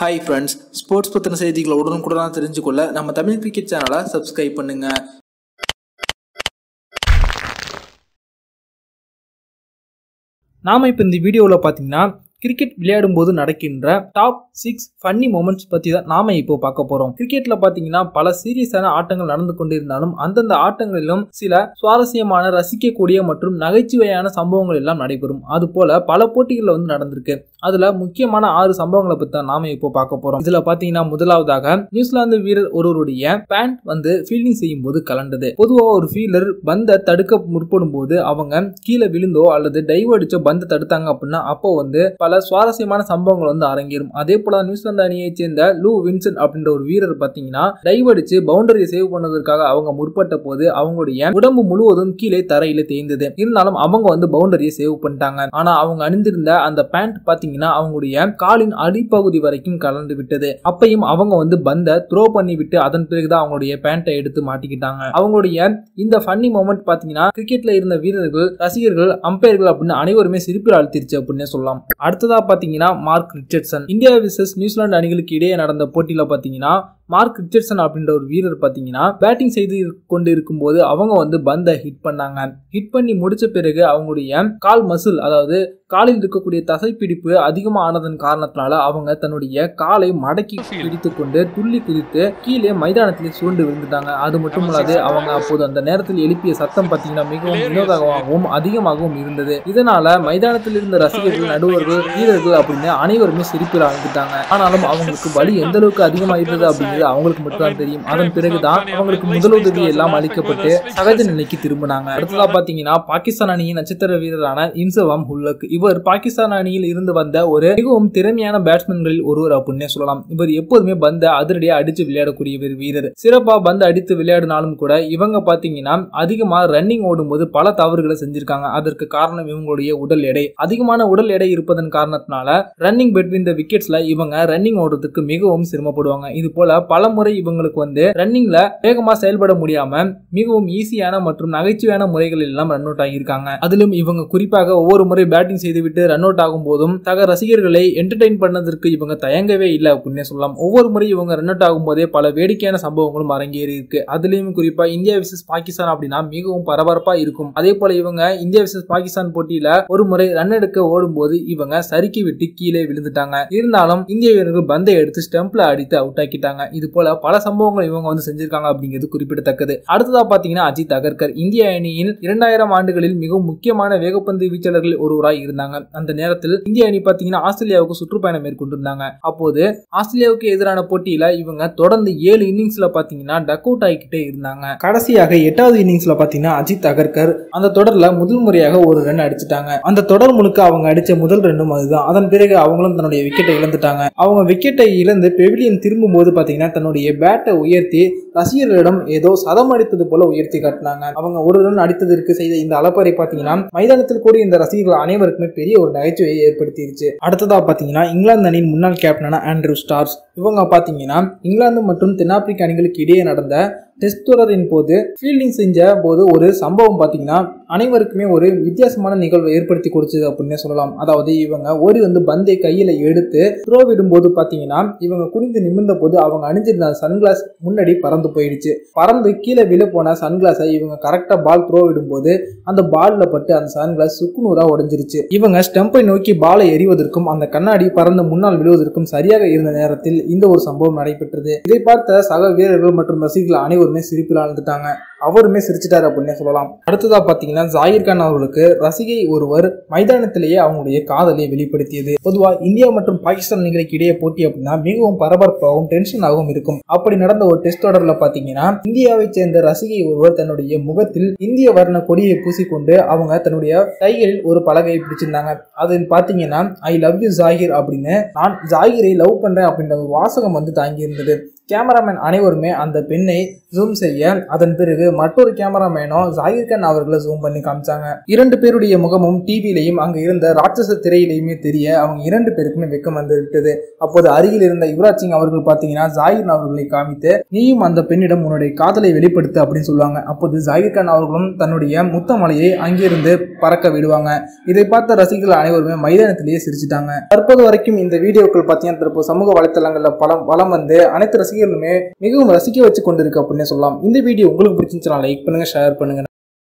hi friends sports பற்றின செய்திகளை உடனுக்குடனாக தெரிஞ்சுக்கொள்ள நம்ம தமிழ் கிரிக்கெட் சேனலை சப்ஸ்கிரைப் பண்ணுங்க நாம இப்போ இந்த வீடியோவில் பார்த்தீங்கன்னா கிரிக்கெட் விளையாடும் போது நடக்கின்ற டாப் சிக்ஸ் ஃபன்னி மூமெண்ட்ஸ் பற்றி தான் நாம இப்போ பார்க்க போறோம் கிரிக்கெட்ல பார்த்தீங்கன்னா பல சீரியஸான ஆட்டங்கள் நடந்து கொண்டிருந்தாலும் அந்தந்த ஆட்டங்களிலும் சில சுவாரஸ்யமான ரசிக்கக்கூடிய மற்றும் நகைச்சுவையான சம்பவங்கள் எல்லாம் நடைபெறும் அது போல பல போட்டிகளில் வந்து நடந்திருக்கு அதுல முக்கியமான ஆறு சம்பவங்களை பற்றி தான் நாம இப்போ பார்க்க போறோம் இதுல பாத்தீங்கன்னா முதலாவதாக நியூசிலாந்து வீரர் ஒருவருடைய பேண்ட் வந்து ஃபீல்டிங் செய்யும் போது கலண்டது பொதுவாக ஒரு ஃபீல்டர் பந்தை தடுக்க முற்படும் போது அவங்க கீழே விழுந்தோ அல்லது டைவ் அடிச்சோ பந்தை தடுத்தாங்க அப்படின்னா அப்போ வந்து பல சுவாரஸ்யமான சம்பவங்கள் வந்து அரங்கேறும் அதே போல நியூசிலாந்து அணியை சேர்ந்த லூ வின்சன் அப்படின்ற ஒரு வீரர் பாத்தீங்கன்னா டைவ் அடிச்சு பவுண்டரியை சேவ் பண்ணதற்காக அவங்க முற்பட்ட போது அவங்களுடைய உடம்பு முழுவதும் கீழே தரையில தேய்ந்தது இருந்தாலும் அவங்க வந்து பவுண்டரியை சேவ் பண்ணிட்டாங்க ஆனா அவங்க அணிந்திருந்த அந்த பேண்ட் பாத்தீங்கன்னா அவங்களுடைய காலின் அடிப்பகுதி வரைக்கும் கலந்து விட்டது அப்பையும் அவங்க வந்து பந்தை த்ரோ பண்ணி விட்டு அதன் பிறகுதான் அவங்களுடைய பேண்ட்டை எடுத்து மாட்டிக்கிட்டாங்க அவங்களுடைய இந்த ஃபன்னி மூமெண்ட் பாத்தீங்கன்னா கிரிக்கெட்ல இருந்த வீரர்கள் ரசிகர்கள் அம்பையர்கள் அப்படின்னு அனைவருமே சிரிப்பில் அழுத்திருச்சு அப்படின்னு சொல்லலாம் அடுத்ததா பாத்தீங்கன்னா Mark Richardson India versus New Zealand அணிகளுக்கு இடையே நடந்த போட்டியில பாத்தீங்கன்னா மார்க் ரிச்சர்ட்சன் அப்படின்ற ஒரு வீரர் பார்த்தீங்கன்னா பேட்டிங் செய்து கொண்டு இருக்கும்போது அவங்க வந்து பந்தை ஹிட் பண்ணாங்க ஹிட் பண்ணி முடிச்ச பிறகு அவங்களுடைய கால் மசில் அதாவது காலில் இருக்கக்கூடிய தசைப்பிடிப்பு அதிகமாக ஆனதன் காரணத்தினால அவங்க தன்னுடைய காலை மடக்கி பிடித்து கொண்டு துள்ளி குதித்து கீழே மைதானத்திலே சுருண்டு விழுந்துட்டாங்க அது மட்டும் இல்லாது அவங்க அப்போது அந்த நேரத்தில் எழுப்பிய சத்தம் பார்த்தீங்கன்னா மிகவும் வினோதமாகவும் அதிகமாகவும் இருந்தது இதனால மைதானத்தில் இருந்த ரசிகர்கள் நடுவர்கள் வீரர்கள் அப்படின்னு அனைவருமே சிரிப்பில் ஆழ்ந்துட்டாங்க ஆனாலும் அவங்களுக்கு வலி எந்த அளவுக்கு அதிகமாக இருந்தது அப்படிங்கிறது அவங்களுக்கு மட்டும்தான் தெரியும் அதன் பிறகுதான் அவங்களுக்கு முதலுதவி எல்லாம் அளிக்கப்பட்டு சகஜ நிலைக்கு திரும்பினாங்க அடுத்ததா பாத்தீங்கன்னா பாகிஸ்தான் அணியின் நட்சத்திர வீரரான இன்சவாம் ஹுல்லக் இவர் பாகிஸ்தான் அணியில் இருந்து வந்த ஒரு மிகவும் திறமையான பேட்ஸ்மேன்களில் ஒருவர் அப்படின்னே சொல்லலாம் இவர் எப்போதுமே பந்தை அதிரடியா அடிச்சு விளையாடக்கூடிய ஒரு வீரர் சிறப்பா பந்து அடித்து விளையாடினாலும் கூட இவங்க பாத்தீங்கன்னா அதிகமா ரன்னிங் ஓடும்போது பல தவறுகளை செஞ்சிருக்காங்க அதற்கு காரணம் இவங்களுடைய உடல் எடை அதிகமான உடல் எடை இருப்பதன் காரணத்தினால ரன்னிங் பெட்வீன் த விக்கெட்ஸ்ல இவங்க ரன்னிங் ஓடுறதுக்கு மிகவும் சிரமப்படுவாங்க இது போல பல முறை இவங்களுக்கு வந்து ரன்னிங்ல வேகமா செயல்பட முடியாம மிகவும் ஈஸியான மற்றும் நகைச்சுவையான முறைகள் எல்லாம் ரன் அவுட் ஆகியிருக்காங்க அதிலும் இவங்க குறிப்பாக ஒவ்வொரு முறை பேட்டிங் செய்துவிட்டு ரன் அவுட் ஆகும் போதும் சக ரசிகர்களை என்டர்டைன் பண்ணதற்கு இவங்க தயங்கவே இல்லை அப்படின்னே சொல்லலாம் ஒவ்வொரு முறை இவங்க ரன் அவுட் ஆகும் போதே பல வேடிக்கையான சம்பவங்களும் அரங்கேறி இருக்கு அதுலயும் குறிப்பா இந்தியா விசஸ் பாகிஸ்தான் அப்படின்னா மிகவும் பரபரப்பா இருக்கும் அதே போல இவங்க இந்தியா விசஸ் பாகிஸ்தான் போட்டியில ஒரு முறை ரன் எடுக்க ஓடும் போது இவங்க சறுக்கி விட்டு கீழே விழுந்துட்டாங்க இருந்தாலும் இந்திய வீரர்கள் பந்தை எடுத்து ஸ்டெம்ப்ல அடித்து அவுட் ஆக்கிட்டாங்க இது போல பல சம்பவங்கள் இவங்க வந்து செஞ்சிருக்காங்க அப்படிங்கிறது குறிப்பிடத்தக்கது அடுத்ததா பாத்தீங்கன்னா அஜித் அகர்கர் இந்திய அணியின் இரண்டாயிரம் ஆண்டுகளில் மிகவும் முக்கியமான வேகப்பந்து வீச்சாளர்கள் ஒருவராய் இருந்தாங்க அந்த நேரத்தில் இந்திய அணி பாத்தீங்கன்னா ஆஸ்திரேலியாவுக்கு சுற்றுப்பயணம் மேற்கொண்டிருந்தாங்க அப்போது ஆஸ்திரேலியாவுக்கு எதிரான போட்டியில இவங்க தொடர்ந்து ஏழு இன்னிங்ஸ்ல பாத்தீங்கன்னா டக் அவுட் ஆகிக்கிட்டே இருந்தாங்க கடைசியாக எட்டாவது இன்னிங்ஸ்ல பாத்தீங்கன்னா அஜித் அகர்கர் அந்த தொடர்ல முதல் முறையாக ஒரு ரன் அடிச்சிட்டாங்க அந்த தொடர் முழுக்க அவங்க அடிச்ச முதல் ரன்னும் அதுதான் அதன் பிறகு அவங்களும் தன்னுடைய விக்கெட்டை இழந்துட்டாங்க அவங்க விக்கெட்டை இழந்து பெவிலியன் திரும்பும் போது பாத்தீங்கன்னா தன்னுடைய பேட்டை உயர்த்தி ரசிகர்களிடம் ஏதோ சதம் அடித்தது போல உயர்த்தி காட்டினாங்க அவங்க ஒரு ரன் அடித்ததற்கு செய்த இந்த அலப்பறை பாத்தீங்கன்னா மைதானத்தில் கூடிய இந்த ரசிகர்கள் அனைவருக்குமே பெரிய ஒரு நகைச்சுவையை ஏற்படுத்திருச்சு அடுத்ததா பாத்தீங்கன்னா இங்கிலாந்து அணியின் முன்னாள் கேப்டனான ஆண்ட்ரூ ஸ்டார்ஸ் இவங்க பாத்தீங்கன்னா இங்கிலாந்து மற்றும் தென்னாப்பிரிக்க அணிகளுக்கு இடையே நடந்த டெஸ்ட் தொடரின் போது ஃபீல்டிங் செஞ்ச போது ஒரு சம்பவம் பார்த்தீங்கன்னா அனைவருக்குமே ஒரு வித்தியாசமான நிகழ்வை ஏற்படுத்தி கொடுத்தது அப்படின்னு சொல்லலாம் அதாவது இவங்க ஓடி வந்து பந்தை கையில் எடுத்து த்ரோ விடும்போது பார்த்தீங்கன்னா இவங்க குனிந்து நிமிர்ந்த போது அவங்க அணிஞ்சிருந்த சன்கிளாஸ் முன்னாடி பறந்து போயிடுச்சு பறந்து கீழே விழ போன சன்கிளாஸை இவங்க கரெக்டாக பால் த்ரோ விடும்போது அந்த பாலில் பட்டு அந்த சன்கிளாஸ் சுக்குநூறாக உடஞ்சிருச்சு இவங்க ஸ்டெம்பை நோக்கி பாலை எறிவதற்கும் அந்த கண்ணாடி பறந்து முன்னால் விழுவதற்கும் சரியாக இருந்த நேரத்தில் இந்த ஒரு சம்பவம் நடைபெற்றது இதை பார்த்த சக வீரர்கள் மற்றும் ரசிகர்கள் அனைவருமே சிரிப்பில் ஆழ்ந்துட்டாங்க அவருமே சிரிச்சிட்டாரு அப்படின்னே சொல்லலாம் அடுத்ததா பாத்தீங்கன்னா ஜாகிர் கான் அவர்களுக்கு ரசிகை ஒருவர் மைதானத்திலேயே அவங்களுடைய காதலை வெளிப்படுத்தியது பொதுவா இந்தியா மற்றும் பாகிஸ்தான் அணிகளுக்கு இடையே போட்டி அப்படின்னா மிகவும் பரபரப்பாகவும் டென்ஷனாகவும் இருக்கும் அப்படி நடந்த ஒரு டெஸ்ட் தொடர்ல பாத்தீங்கன்னா இந்தியாவை சேர்ந்த ரசிகை ஒருவர் தன்னுடைய முகத்தில் இந்திய வர்ண கொடியை பூசிக்கொண்டு அவங்க தன்னுடைய கைகளில் ஒரு பலகையை பிடிச்சிருந்தாங்க அதில் பாத்தீங்கன்னா ஐ லவ் யூ ஜாகிர் அப்படின்னு நான் ஜாகிரை லவ் பண்றேன் அப்படின்ற ஒரு வாசகம் வந்து தாங்கி இருந்தது கேமராமேன் அனைவருமே அந்த பெண்ணை ஜூம் செய்ய அதன் பிறகு மற்றொரு கேமராமேனும் ஜாகிர் கான் அவர்களை ஜூம் பண்ணி காமிச்சாங்க இரண்டு பேருடைய முகமும் டிவிலையும் அங்க இருந்த ராட்சச திரையிலையுமே தெரிய அவங்க இரண்டு பேருக்குமே வெக்கம் வந்து விட்டது அப்போது அருகில் இருந்த யுவராஜ் சிங் அவர்கள் பார்த்தீங்கன்னா ஜாகிர் அவர்களை காமித்து நீயும் அந்த பெண்ணிடம் உன்னுடைய காதலை வெளிப்படுத்து அப்படின்னு சொல்லுவாங்க அப்போது ஜாகிர் கான் அவர்களும் தன்னுடைய முத்தமலையை அங்கிருந்து பறக்க விடுவாங்க இதை பார்த்த ரசிகர்கள் அனைவருமே மைதானத்திலேயே சிரிச்சிட்டாங்க தற்போது வரைக்கும் இந்த வீடியோக்கள் பார்த்தீங்கன்னா தற்போது சமூக வலைத்தளங்களில் பலம் வளம் வந்து அனைத்து ரசிகர்களுமே மிகவும் ரசிக்க வச்சு கொண்டிருக்கு அப்படின்னு சொல்லலாம் இந்த வீடியோ உங்களுக்கு பிடிச்சிருந்துச்சுன்னா லைக் பண்ணுங்க ஷேர் பண்ணுங்க